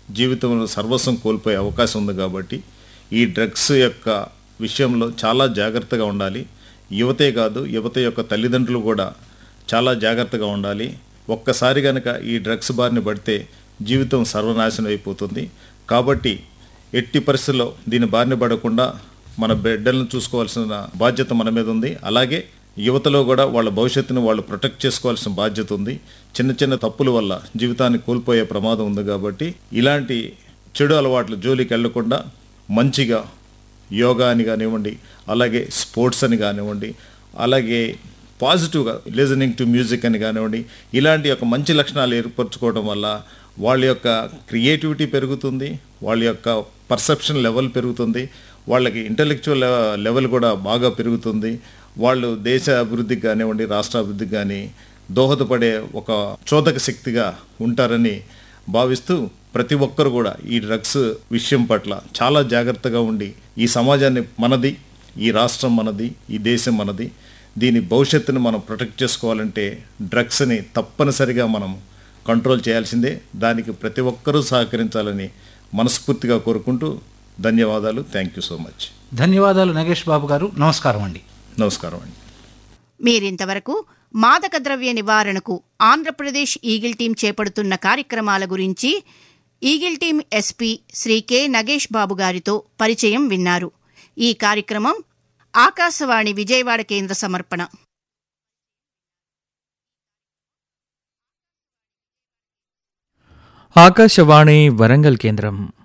జీవితంలో సర్వస్వం కోల్పోయే అవకాశం ఉంది కాబట్టి ఈ డ్రగ్స్ యొక్క విషయంలో చాలా జాగ్రత్తగా ఉండాలి యువతే కాదు యువత యొక్క తల్లిదండ్రులు కూడా చాలా జాగ్రత్తగా ఉండాలి ఒక్కసారి కనుక ఈ డ్రగ్స్ బారిన పడితే జీవితం సర్వనాశనం అయిపోతుంది కాబట్టి ఎట్టి పరిస్థితుల్లో దీని బారిన పడకుండా మన బిడ్డలను చూసుకోవాల్సిన బాధ్యత మన మీద ఉంది అలాగే యువతలో కూడా వాళ్ళ భవిష్యత్తును వాళ్ళు ప్రొటెక్ట్ చేసుకోవాల్సిన బాధ్యత ఉంది చిన్న చిన్న తప్పుల వల్ల జీవితాన్ని కోల్పోయే ప్రమాదం ఉంది కాబట్టి ఇలాంటి చెడు అలవాట్ల జోలికి వెళ్లకుండా మంచిగా యోగా అని కానివ్వండి అలాగే స్పోర్ట్స్ అని కానివ్వండి అలాగే పాజిటివ్గా లిజనింగ్ టు మ్యూజిక్ అని కానివ్వండి ఇలాంటి యొక్క మంచి లక్షణాలు ఏర్పరచుకోవడం వల్ల వాళ్ళ యొక్క క్రియేటివిటీ పెరుగుతుంది వాళ్ళ యొక్క పర్సెప్షన్ లెవెల్ పెరుగుతుంది వాళ్ళకి ఇంటలెక్చువల్ లెవెల్ కూడా బాగా పెరుగుతుంది వాళ్ళు దేశ అభివృద్ధికి కానివ్వండి రాష్ట్ర అభివృద్ధికి కానీ దోహదపడే ఒక చోదక శక్తిగా ఉంటారని భావిస్తూ ప్రతి ఒక్కరు కూడా ఈ డ్రగ్స్ విషయం పట్ల చాలా జాగ్రత్తగా ఉండి ఈ సమాజాన్ని మనది ఈ రాష్ట్రం మనది ఈ దేశం మనది దీని భవిష్యత్తును మనం ప్రొటెక్ట్ చేసుకోవాలంటే డ్రగ్స్ని తప్పనిసరిగా మనం కంట్రోల్ చేయాల్సిందే దానికి ప్రతి ఒక్కరూ సహకరించాలని మనస్ఫూర్తిగా కోరుకుంటూ ధన్యవాదాలు థ్యాంక్ యూ సో మచ్ ధన్యవాదాలు నగేష్ బాబు గారు నమస్కారం అండి నమస్కారం అండి మీరింతవరకు మాదక ద్రవ్య నివారణకు ఆంధ్రప్రదేశ్ ఈగిల్ టీం చేపడుతున్న కార్యక్రమాల గురించి eagle team SP Shri K Nagesh Babu గారితో పరిచయం విన్నారు ఈ కార్యక్రమం ఆకాశవాణి విజయవాడ కేంద్ర సమర్పణ ఆకాశవాణి వరంగల్ కేంద్రం